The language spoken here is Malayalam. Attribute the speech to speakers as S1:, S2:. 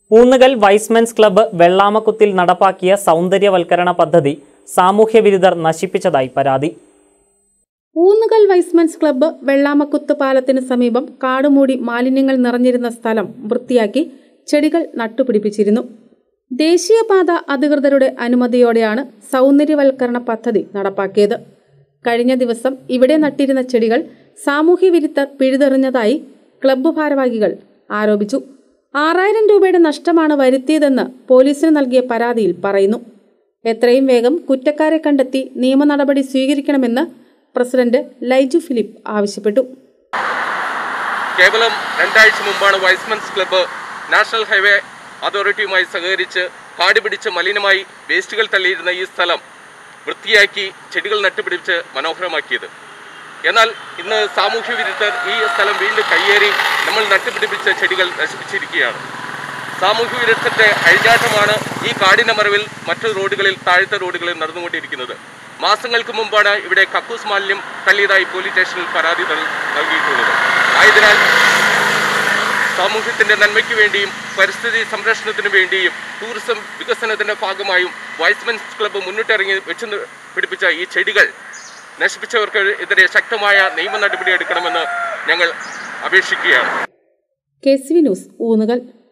S1: ഊന്നുകൽ വൈസ്മെൻസ് ക്ലബ്ബ് വെള്ളാമക്കുത്തിൽ നടപ്പാക്കിയ സൗന്ദര്യവൽക്കരണ പദ്ധതി സാമൂഹ്യ വിരുദ്ധർ നശിപ്പിച്ചതായി പരാതി
S2: ഊന്നുകൽ വൈസ്മെൻസ് ക്ലബ്ബ് വെള്ളാമക്കുത്ത് പാലത്തിന് സമീപം കാടുമൂടി മാലിന്യങ്ങൾ നിറഞ്ഞിരുന്ന സ്ഥലം വൃത്തിയാക്കി ചെടികൾ നട്ടുപിടിപ്പിച്ചിരുന്നു ദേശീയപാത അധികൃതരുടെ അനുമതിയോടെയാണ് സൗന്ദര്യവൽക്കരണ പദ്ധതി നടപ്പാക്കിയത് കഴിഞ്ഞ ദിവസം ഇവിടെ നട്ടിരുന്ന ചെടികൾ സാമൂഹ്യ വിരുദ്ധർ പിഴുതെറിഞ്ഞതായി ക്ലബ്ബ് ഭാരവാഹികൾ ആരോപിച്ചു ആറായിരം രൂപയുടെ നഷ്ടമാണ് വരുത്തിയതെന്ന് പോലീസിന് നൽകിയ പരാതിയിൽ പറയുന്നു എത്രയും വേഗം കുറ്റക്കാരെ കണ്ടെത്തി നിയമ നടപടി സ്വീകരിക്കണമെന്ന് പ്രസിഡന്റ് ലൈജു ഫിലിപ്പ് ആവശ്യപ്പെട്ടു
S3: കേവലം രണ്ടാഴ്ച മുമ്പാണ് വൈസ്മൻസ് ക്ലബ്ബ് നാഷണൽ ഹൈവേ അതോറിറ്റിയുമായി സഹകരിച്ച് കാട് പിടിച്ച് മലിനമായി വേസ്റ്റുകൾ തള്ളിയിരുന്ന ഈ സ്ഥലം വൃത്തിയാക്കി ചെടികൾ നട്ടുപിടിച്ച് മനോഹരമാക്കിയത് എന്നാൽ ഇന്ന് സാമൂഹ്യ വിരുദ്ധർ ഈ സ്ഥലം വീണ്ടും കയ്യേറി നമ്മൾ നട്ടുപിടിപ്പിച്ച ചെടികൾ നശിപ്പിച്ചിരിക്കുകയാണ് സാമൂഹ്യ വിരുദ്ധത്തെ അഴിഞ്ഞാട്ടമാണ് ഈ കാടിന്റെ മറവിൽ മറ്റു റോഡുകളിൽ താഴത്തെ റോഡുകളിൽ നടന്നുകൊണ്ടിരിക്കുന്നത് മാസങ്ങൾക്ക് മുമ്പാണ് ഇവിടെ കക്കൂസ് മാലിന്യം തള്ളിയതായി പോലീസ് സ്റ്റേഷനിൽ പരാതി നൽ- നൽകിയിട്ടുള്ളത് ആയതിനാൽ സമൂഹത്തിന്റെ നന്മയ്ക്ക് വേണ്ടിയും പരിസ്ഥിതി സംരക്ഷണത്തിന് വേണ്ടിയും ടൂറിസം വികസനത്തിന്റെ ഭാഗമായും വൈസ്മെൻസ് ക്ലബ്ബ് മുന്നിട്ടിറങ്ങി വെച്ച് നി- പിടിപ്പിച്ച ഈ ചെടികൾ നശിപ്പിച്ചവർക്ക് എതിരെ ശക്തമായ നിയമ നടപടി എടുക്കണമെന്ന് ഞങ്ങൾ അപേക്ഷിക്കുകയാണ്
S2: K C V news Oonnukal